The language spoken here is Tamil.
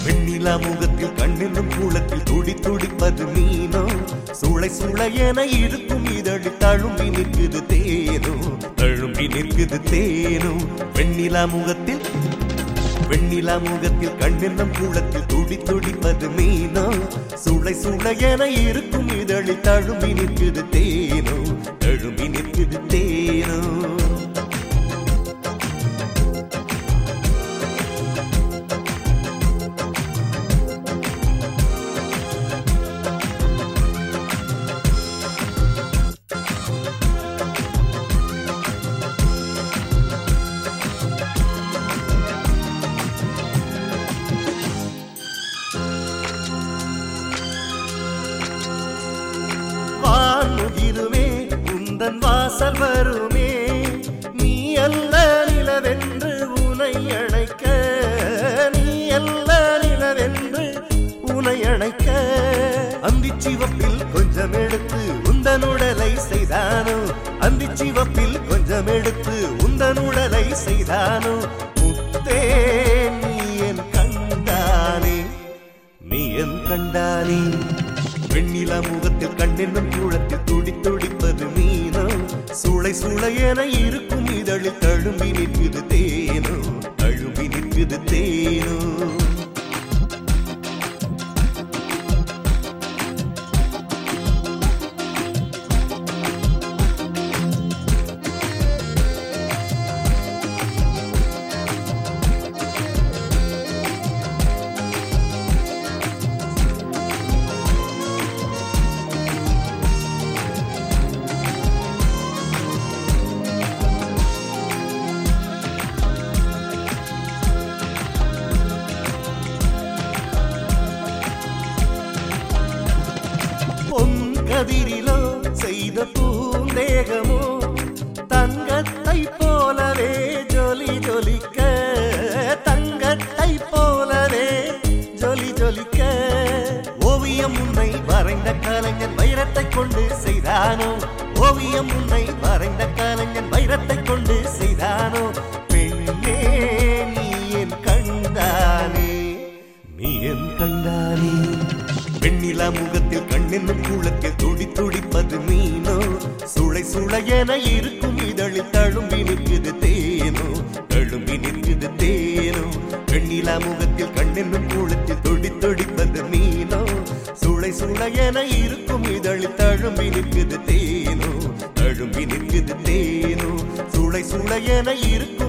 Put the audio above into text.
வெண்ணிலா முகத்தில் கண்ணென்னும் கூலத்தில் துடி துடிப்பது மீனோ சுளை சுளையென இருக்கும் இதழி தழும்பி நிற்குது தேனோ தழும்பி நிற்குது தேனோ வெண்ணிலா முகத்தில் வெண்ணிலா முகத்தில் கண்ணென்னும் கூலத்தில் துடி துடிப்பது மீனோ சுளை சுளையென இருக்கும் இதழி தழும்பி நிற்குது தேனோ தழும்பி நிற்குது தேனோ வானுதிருமே உந்தன் வாசல் வருமே நீ அல்ல நிலவென்று உனை அழைக்க நீ அல்ல நிலவென்று உனை அழைக்க அந்தி சிவப்பில் கொஞ்சம் எடுத்து உந்தன் உடலை செய்தானோ அந்தி சிவப்பில் கொஞ்சம் எடுத்து உந்தன் உடலை செய்தானோ முத்தே நீ என் கண்டானே நீ என் கண்டானே வெண்ணிலா முகத்தில் கண்ணென்னும் கூழத்தில் துடி துடிப்பது மீனோ சுளை சுளையென இருக்கும் இதழில் தழும்பி நிற்குது தேனோ தழும்பி நிற்குது தேனோ பொன் கதிரிலோ செய்த பூந்தேகமோ தங்கத்தை போலவே ஜொலி ஜொலிக்க தங்கத்தை போலவே ஜொலி ஜொலிக்க ஓவியம் உன்னை வரைந்த கலைஞன் வைரத்தை கொண்டு செய்தானோ ஓவியம் உன்னை வரைந்த கலைஞன் வைரத்தை கொண்டு செய்தானோ பெண்ணே நீ என் கண்டானே நீ என் கண்டானே வெண்ணிலா முகத்தில் கண்ணென்னும் கூலத்தில் துடி துடிப்பது மீனோ சுளை சுளையென இருக்கும் இதழில் தழும்பி நிற்குது தேனோ தழும்பி நிற்குது தேனோ வெண்ணிலா முகத்தில் கண்ணென்னும் கூலத்தில் துடி துடிப்பது மீனோ சுளை சுளையென இருக்கும் இதழில் தழும்பி நிற்குது தேனோ தழும்பி நிற்குது தேனோ சுளை சுளையென இருக்கும்